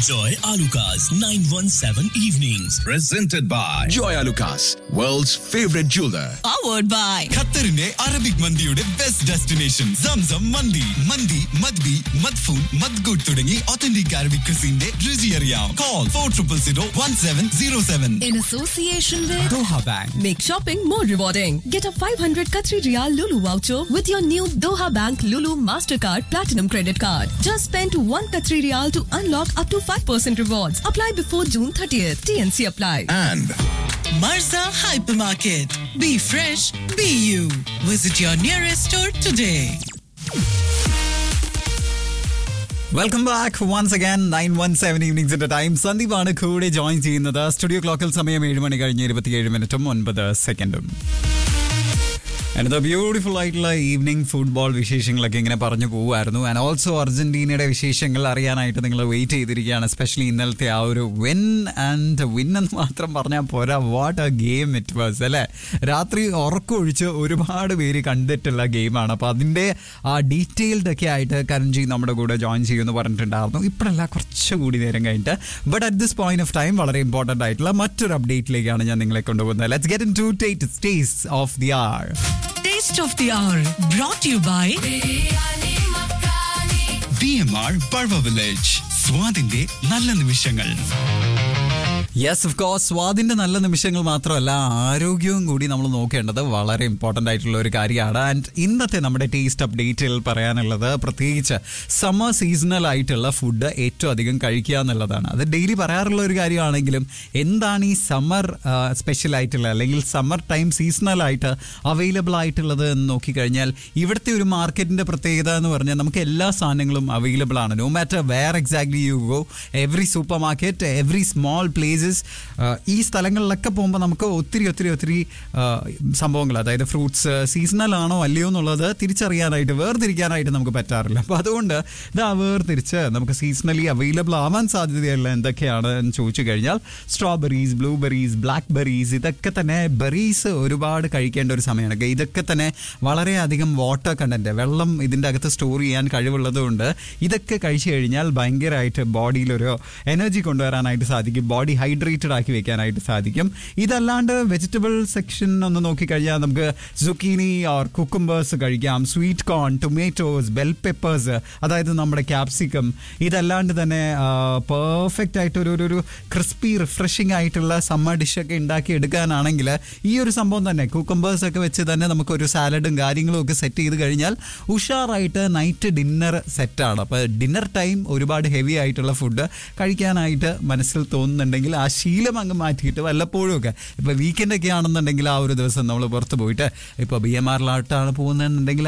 Enjoy Alucard's 917 evenings. presented by Joy Lucas, world's favorite jeweler. powered by ഖത്തറിന്റെ Arabic മന്തിയുടെ best destination Zamzam മന്തി മന്തി മദ്ബി മദ്ഫൂൺ മദ്ഗുഡ് തുടങ്ങി ഒത്തന്റിക് അറബിക് ക്രിസിന്റെ രുചി അറിയാം call four triple zero one seven zero seven in association with Doha bank Make shopping more rewarding. Get a 500 Qatari Riyal Lulu voucher with your new Doha Bank Lulu Mastercard Platinum Credit Card. Just spend 1 Qatari Riyal to unlock up to 5% rewards. Apply before June 30th. TNC apply. And Marza Hypermarket. Be fresh, be you. Visit your nearest store today. Welcome back once again nine one seven ഈവനിങ്സിന്റെ time സന്ദീപാണ് കൂടെ join ചെയ്യുന്നത് studio ക്ലോക്കിൽ സമയം ഏഴ് മണി കഴിഞ്ഞ് ഇരുപത്തിയേഴ് മിനിറ്റും ഒൻപത് സെക്കൻഡും ആൻഡ് ബ്യൂട്ടിഫുൾ ആയിട്ടുള്ള ഈവനിങ് ഫുട്ബോൾ വിശേഷങ്ങളൊക്കെ ഇങ്ങനെ പറഞ്ഞു പോകുമായിരുന്നു ആൻഡ് ഓൾസോ അർജന്റീനയുടെ വിശേഷങ്ങൾ അറിയാനായിട്ട് നിങ്ങൾ വെയിറ്റ് ചെയ്തിരിക്കുകയാണ് എസ്പെഷ്യലി ഇന്നലത്തെ ആ ഒരു വിൻ ആൻഡ് വിൻ എന്ന് മാത്രം പറഞ്ഞാൽ പോരാ what a game it was അല്ലേ രാത്രി ഉറക്കമൊഴിച്ച് ഒരുപാട് പേര് കണ്ടിട്ടുള്ള ഗെയിമാണ് അപ്പോൾ അതിൻ്റെ ആ ഡീറ്റെയിൽഡ് ഒക്കെ ആയിട്ട് കരൺജി നമ്മുടെ കൂടെ ജോയിൻ ചെയ്യുമെന്ന് പറഞ്ഞിട്ടുണ്ടായിരുന്നു ഇപ്പോഴല്ല കുറച്ചുകൂടി നേരം കഴിഞ്ഞിട്ട് but at this point of time വളരെ ഇമ്പോർട്ടൻ്റ് ആയിട്ടുള്ള മറ്റൊരു അപ്ഡേറ്റിലേക്കാണ് ഞാൻ നിങ്ങളെ കൊണ്ടുപോകുന്നത് let's get in to taste of the hour Taste of the hour. Brought to you by B M R പർവ വില്ലേജ് സ്വാദിന്റെ നല്ല നിമിഷങ്ങൾ യെസ് ഓഫ് കോഴ്സ് സ്വാദിന്റെ നല്ല നിമിഷങ്ങൾ മാത്രമല്ല ആരോഗ്യവും കൂടി നമ്മൾ നോക്കേണ്ടത് വളരെ ഇമ്പോർട്ടൻ്റ് ആയിട്ടുള്ള ഒരു കാര്യമാണ് ആൻഡ് ഇന്നത്തെ നമ്മുടെ ടേസ്റ്റ് അപ്ഡേറ്റിൽ പറയാനുള്ളത് പ്രത്യേകിച്ച് സമ്മർ സീസണൽ ആയിട്ടുള്ള ഫുഡ് ഏറ്റവും അധികം കഴിക്കുക എന്നുള്ളതാണ് അത് ഡെയിലി പറയാറുള്ള ഒരു കാര്യമാണെങ്കിലും എന്താണ് ഈ സമ്മർ സ്പെഷ്യൽ ആയിട്ടുള്ള അല്ലെങ്കിൽ സമ്മർ ടൈം സീസണൽ ആയിട്ട് അവൈലബിൾ ആയിട്ടുള്ളത് എന്ന് നോക്കിക്കഴിഞ്ഞാൽ ഇവിടുത്തെ ഒരു മാർക്കറ്റിന്റെ പ്രത്യേകത എന്ന് പറഞ്ഞാൽ നമുക്ക് എല്ലാ സാധനങ്ങളും അവൈലബിൾ ആണ് no matter where exactly you go every supermarket every small places ഈ സ്ഥലങ്ങളിലൊക്കെ പോകുമ്പോൾ നമുക്ക് ഒത്തിരി ഒത്തിരി ഒത്തിരി സംഭവങ്ങൾ അതായത് ഫ്രൂട്ട്സ് സീസണൽ ആണോ അല്ലയോ എന്നുള്ളത് തിരിച്ചറിയാനായിട്ട് വേർതിരിക്കാനായിട്ട് നമുക്ക് പറ്റാറില്ല അപ്പോൾ അതുകൊണ്ട് ഇതാ വേർതിരിച്ച് നമുക്ക് സീസണലി അവൈലബിൾ ആവാൻ സാധ്യതയുള്ള എന്തൊക്കെയാണ് എന്ന് ചോദിച്ചു കഴിഞ്ഞാൽ സ്ട്രോബെറീസ് ബ്ലൂബെറീസ് ബ്ലാക്ക് ബെറീസ് ഇതൊക്കെ തന്നെ ബെറീസ് ഒരുപാട് കഴിക്കേണ്ട ഒരു സമയമാണ് ഇതൊക്കെ തന്നെ വളരെയധികം വാട്ടർ കണ്ടന്റ് വെള്ളം ഇതിൻ്റെ അകത്ത് സ്റ്റോർ ചെയ്യാൻ കഴിവുള്ളത് കൊണ്ട് ഇതൊക്കെ കഴിച്ചു കഴിഞ്ഞാൽ ഭയങ്കരമായിട്ട് ബോഡിയിലൊരു എനർജി കൊണ്ടുവരാനായിട്ട് സാധിക്കും ബോഡി ഹൈഡ്രേറ്റഡ് ആക്കി വെക്കാനായിട്ട് സാധിക്കും ഇതല്ലാണ്ട് വെജിറ്റബിൾ സെക്ഷൻ ഒന്ന് നോക്കിക്കഴിഞ്ഞാൽ നമുക്ക് സുക്കീനി ഓർ കുക്കുംബേഴ്സ് കഴിക്കാം sweet corn tomatoes bell peppers അതായത് നമ്മുടെ ക്യാപ്സിക്കം ഇതല്ലാണ്ട് തന്നെ പെർഫെക്റ്റ് ആയിട്ട് ഒരു ഒരു- ഒരു ക്രിസ്പി റിഫ്രഷിംഗ് ആയിട്ടുള്ള സമ്മർ ഡിഷൊക്കെ ഉണ്ടാക്കി എടുക്കാനാണെങ്കിൽ ഈ ഒരു സംഭവം തന്നെ കുക്കുംബേഴ്സ് ഒക്കെ വെച്ച് തന്നെ നമുക്കൊരു സാലഡും കാര്യങ്ങളും ഒക്കെ സെറ്റ് ചെയ്ത് കഴിഞ്ഞാൽ ഉഷാറായിട്ട് നൈറ്റ് ഡിന്നർ സെറ്റാണ് അപ്പോൾ ഡിന്നർ ടൈം ഒരുപാട് ഹെവി ആയിട്ടുള്ള ഫുഡ് കഴിക്കാനായിട്ട് മനസ്സിൽ തോന്നുന്നുണ്ടെങ്കിൽ ആ ശീലം അങ്ങ് മാറ്റിയിട്ട് വല്ലപ്പോഴും ഒക്കെ ഇപ്പോൾ വീക്കെൻഡ് ഒക്കെ ആണെന്നുണ്ടെങ്കിൽ ആ ഒരു ദിവസം നമ്മൾ പുറത്ത് പോയിട്ട് ഇപ്പോൾ ബി എം ആറിലോട്ടാണ് പോകുന്നതെന്നുണ്ടെങ്കിൽ